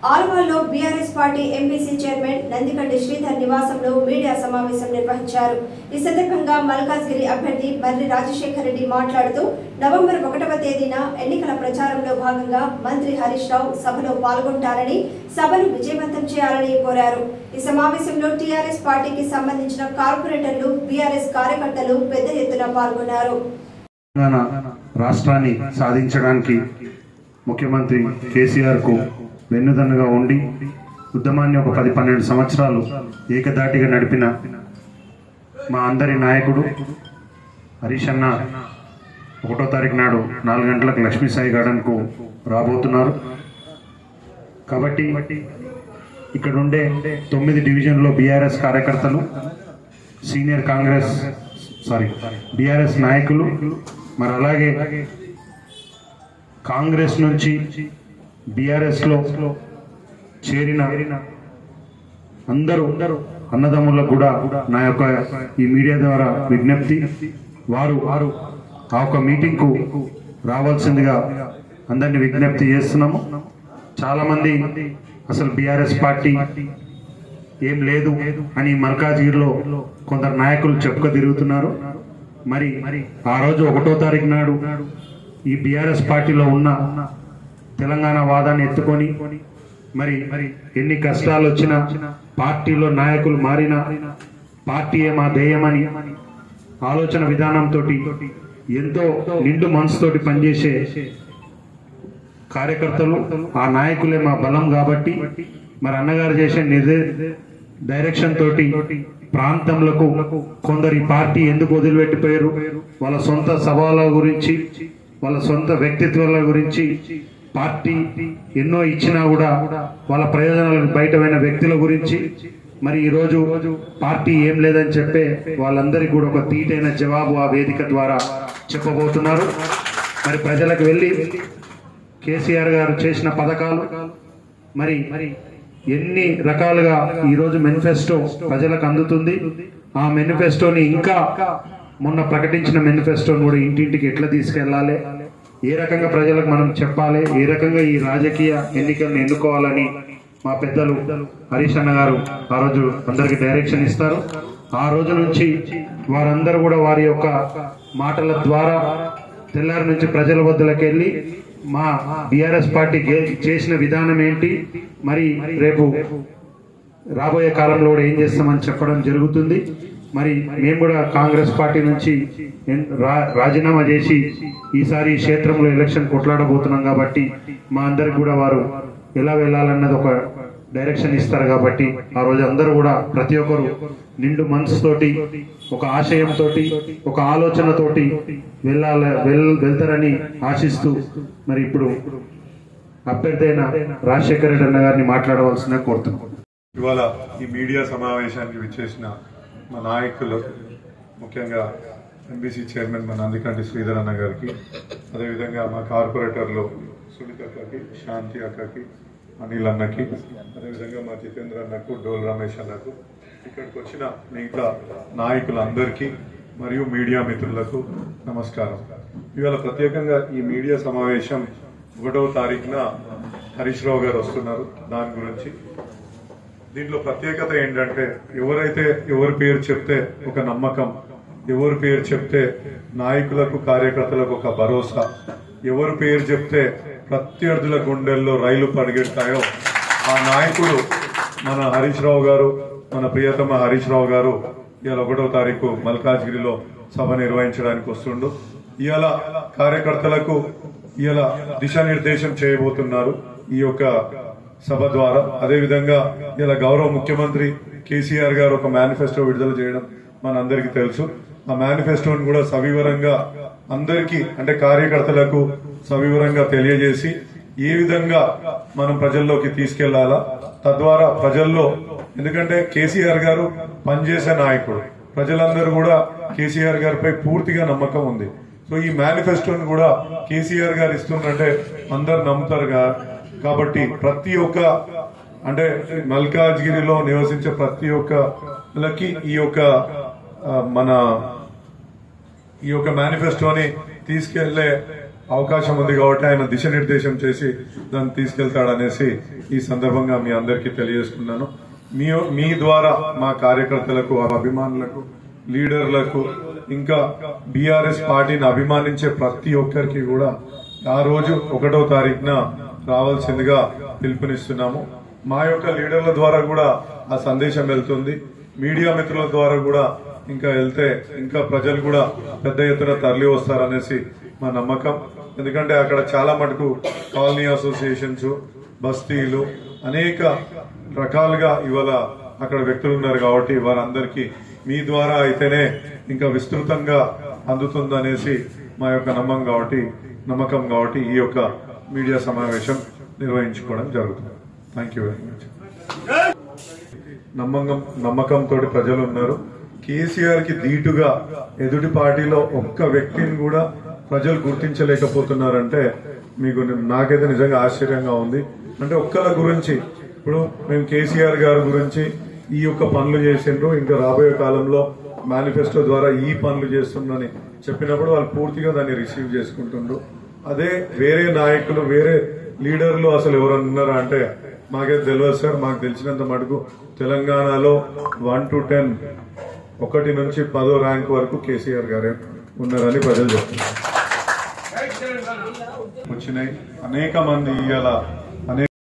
ఆల్వాల్లో BRS party MPC chairman Nandikanti Sridhar నివాసంలో media సమావేశం నిర్వహించారు ఈ సందర్భంగా మల్కాజ్గిరి అభ్యర్థి మర్రి రాజశేఖర్ రెడ్డి మాట్లాడుతూ నవంబర్ ఒకటవ తేదీన ఎన్నికల ప్రచారంలో భాగంగా మంత్రి హరీష్ రావు సభలో పాల్గొంటారని సభను విజయవంతం చేయాలని కోరారు ఈ సమావేశంలో టీఆర్ఎస్ పార్టీకి సంబంధించిన కార్పొరేటర్లు బీఆర్ఎస్ కార్యకర్తలు పెద్ద ఎత్తున పాల్గొన్నారు తెలంగాణ రాష్ట్రాన్ని సాధించడానికి ముఖ్యమంత్రి కేసీఆర్ కు వెన్నుదన్నుగా ఉండి ఉద్యమాన్ని ఒక పది పన్నెండు సంవత్సరాలు ఏకదాటిగా నడిపిన మా అందరి నాయకుడు హరీష్ అన్న ఒకటో తారీఖు నాడు నాలుగు గంటలకు లక్ష్మీసాయి గార్డెన్కు రాబోతున్నారు కాబట్టి ఇక్కడ ఉండే తొమ్మిది డివిజన్లో బీఆర్ఎస్ కార్యకర్తలు సీనియర్ కాంగ్రెస్ సారీ బీఆర్ఎస్ నాయకులు మరి అలాగే కాంగ్రెస్ నుంచి బీఆర్ఎస్ లో చేరిన అందరూ అన్నదమ్ములకు కూడా నా యొక్క ఈ మీడియా ద్వారా విజ్ఞప్తి వారు వారు ఆ ఒక మీటింగ్ కు రావాల్సిందిగా అందరిని విజ్ఞప్తి చేస్తున్నాము చాలా మంది అసలు బీఆర్ఎస్ పార్టీ ఏం లేదు అని మల్కాజ్గిరిలో కొందరు నాయకులు చెప్పుక తిరుగుతున్నారు మరి ఆ రోజు ఒకటో తారీఖు నాడు ఈ బీఆర్ఎస్ పార్టీలో ఉన్న తెలంగాణ వాదాన్ని ఎత్తుకొని మరి ఎన్ని కష్టాలు వచ్చినా పార్టీలో నాయకులు మారినా పార్టీయే మా ధ్యేయమని ఆలోచన విధానంతో ఎంతో నిండు మనసుతోటి పనిచేసే కార్యకర్తలు ఆ నాయకులే మా బలం కాబట్టి మరి అన్నగారు చేసే నిర్దే డైరెక్షన్ తోటి ప్రాంతంలకు కొందరు ఈ పార్టీ ఎందుకు వదిలిపెట్టిపోయారు వాళ్ళ సొంత సవాళ్ళ గురించి వాళ్ళ సొంత వ్యక్తిత్వాల గురించి పార్టీ ఎన్నో ఇచ్చినా కూడా వాళ్ళ ప్రయోజనాలకు బయటమైన వ్యక్తుల గురించి మరి ఈ రోజు పార్టీ ఏం లేదని చెప్పే వాళ్ళందరికీ కూడా ఒక తీటైన జవాబు ఆ వేదిక ద్వారా చెప్పబోతున్నారు మరి ప్రజలకు వెళ్ళి కేసీఆర్ గారు చేసిన పథకాలు మరి ఎన్ని రకాలుగా ఈరోజు మేనిఫెస్టో ప్రజలకు అందుతుంది ఆ మేనిఫెస్టోని ఇంకా మొన్న ప్రకటించిన మేనిఫెస్టోని కూడా ఇంటింటికి ఎట్లా తీసుకెళ్లాలి ఏ రకంగా ప్రజలకు మనం చెప్పాలి ఏ రకంగా ఈ రాజకీయ ఎన్నికలను ఎన్నుకోవాలని మా పెద్దలు హరీష్ అన్న గారు ఆ రోజు అందరికి డైరెక్షన్ ఇస్తారు ఆ రోజు నుంచి వారందరూ కూడా వారి యొక్క మాటల ద్వారా తెల్లారి నుంచి ప్రజల వద్దకు వెళ్ళి మా బీఆర్ఎస్ పార్టీ గే- చేసిన విధానం ఏంటి మరి రేపు రాబోయే కాలంలో కూడా ఏం చేస్తామని చెప్పడం జరుగుతుంది మరి మేము కూడా కాంగ్రెస్ పార్టీ నుంచి ఎన్- రా- రాజీనామా చేసి ఈసారి ఈ క్షేత్రంలో ఎలక్షన్ కొట్లాడబోతున్నాం కాబట్టి మా అందరికి కూడా వారు ఎలా వెళ్ళాలన్నది ఒక డైరెక్షన్ ఇస్తారు కాబట్టి ఆ రోజు అందరూ కూడా ప్రతి ఒక్కరు నిండు మనసుతోటి ఒక ఆశయంతో ఒక ఆలోచనతోటి వెళ్ళాల వెల్ వెళ్తారని ఆశిస్తూ మరి ఇప్పుడు అభ్యర్థి అయిన రాజశేఖర రెడ్డి అన్న గారిని మాట్లాడవలసిందిగా కోరుతున్నాం ఇవాళ ఈ మీడియా సమావేశానికి విచ్చేసిన మా నాయకులు ముఖ్యంగా ఎంబీసీ చైర్మన్ మా నందికంటి శ్రీధర్ అన్న గారికి అదేవిధంగా మా కార్పొరేటర్లు సునీత అక్కకి శాంతి అక్కకి అనిల్ అన్నకి అదేవిధంగా మా జితేంద్ర అన్నకు డోల్ రమేష్ అన్నకు ఇక్కడికి వచ్చిన మిగతా నాయకులందరికీ మరియు మీడియా మిత్రులకు నమస్కారం ఇవాళ ప్రత్యేకంగా ఈ మీడియా సమావేశం ఒకటవ తారీఖున హరీష్ రావు గారు వస్తున్నారు దాని గురించి దీంట్లో ప్రత్యేకత ఏంటంటే ఎవరైతే ఎవరి పేరు చెప్తే ఒక నమ్మకం ఎవరి పేరు చెప్తే నాయకులకు కార్యకర్తలకు ఒక భరోసా ఎవరి పేరు చెప్తే ప్రత్యర్థుల గుండెల్లో రైలు పరిగెడతాయో ఆ నాయకుడు మన హరీష్ రావు గారు మన ప్రియతమ హరీష్ రావు గారు ఇవాళ ఒకటో తారీఖు మల్కాజ్గిరిలో సభ నిర్వహించడానికి వస్తుండు ఇవాళ కార్యకర్తలకు ఇవాళ దిశానిర్దేశం చేయబోతున్నారు ఈ యొక్క సభ ద్వారా అదేవిధంగా ఇలా గౌరవ ముఖ్యమంత్రి కేసీఆర్ గారు ఒక మేనిఫెస్టో విడుదల చేయడం మనందరికీ తెలుసు ఆ మేనిఫెస్టోని కూడా సవివరంగా అందరికీ అంటే కార్యకర్తలకు సవివరంగా తెలియజేసి ఏ విధంగా మనం ప్రజల్లోకి తీసుకెళ్లాలా తద్వారా ప్రజల్లో ఎందుకంటే కేసీఆర్ గారు పనిచేసే నాయకుడు ప్రజలందరూ కూడా కేసీఆర్ గారిపై పూర్తిగా నమ్మకం ఉంది సో ఈ మేనిఫెస్టోని కూడా కేసీఆర్ గారు ఇస్తుందంటే అందరు నమ్ముతారు గా- కాబట్టి ప్రతి ఒక్క అంటే మల్కాజ్గిరిలో నివసించే ప్రతి ఒక్కలకి ఈ యొక్క ఆ, మన ఈ యొక్క మేనిఫెస్టోని తీసుకెళ్లే అవకాశం ఉంది కాబట్టి ఆయన దిశనిర్దేశం చేసి దాన్ని తీసుకెళ్తాడనేసి ఈ సందర్భంగా మీ అందరికీ తెలియజేస్తున్నాను మీ మీ ద్వారా మా కార్యకర్తలకు అభిమానులకు లీడర్లకు ఇంకా బీఆర్ఎస్ పార్టీని అభిమానించే ప్రతి ఒక్కరికి కూడా ఆ రోజు ఒకటో తారీఖున రావాల్సిందిగా పిలుపునిస్తున్నాము మా యొక్క లీడర్ల ద్వారా కూడా ఆ సందేశం వెళ్తుంది మీడియా మిత్రుల ద్వారా కూడా ఇంకా వెళ్తే ఇంకా ప్రజలు కూడా పెద్ద ఎత్తున తరలి వస్తారనేసి మా నమ్మకం ఎందుకంటే అక్కడ చాలా మటుకు కాలనీ అసోసియేషన్స్ బస్తీలు అనేక రకాలుగా ఇవాళ అక్కడ వ్యక్తులు ఉన్నారు కాబట్టి వారందరికీ మీ ద్వారా అయితేనే ఇంకా విస్తృతంగా అందుతుందనేసి మా యొక్క నమ్మకం కాబట్టి నమ్మకం కాబట్టి ఈ యొక్క మీడియా సమావేశం నిర్వహించుకోవడం జరుగుతుంది థ్యాంక్ యూ వెరీ మచ్ నమ్మకం నమ్మకంతో ప్రజలు ఉన్నారు కేసీఆర్ కి ధీటుగా ఎదుటి పార్టీలో ఒక్క వ్యక్తిని కూడా ప్రజలు గుర్తించలేకపోతున్నారంటే మీకు నాకైతే నిజంగా ఆశ్చర్యంగా ఉంది అంటే ఒక్కల గురించి ఇప్పుడు మేము కేసీఆర్ గారి గురించి ఈ యొక్క పనులు చేసిండ్రు ఇంకా రాబోయే కాలంలో మేనిఫెస్టో ద్వారా ఈ పనులు చేస్తుందని చెప్పినప్పుడు వాళ్ళు పూర్తిగా దాన్ని రిసీవ్ చేసుకుంటుండ్రు అదే వేరే నాయకులు వేరే లీడర్లు అసలు ఎవరన్నా ఉన్నారా అంటే మాకే తెలియదు సార్ మాకు తెలిసినంత మటుకు తెలంగాణలో వన్ టు టెన్ ఒకటి నుంచి పదో ర్యాంక్ వరకు కేసీఆర్ గారే ఉన్నారని ప్రజలు చెప్తున్నారు వచ్చినాయి అనేక మంది ఇవాళ అనేక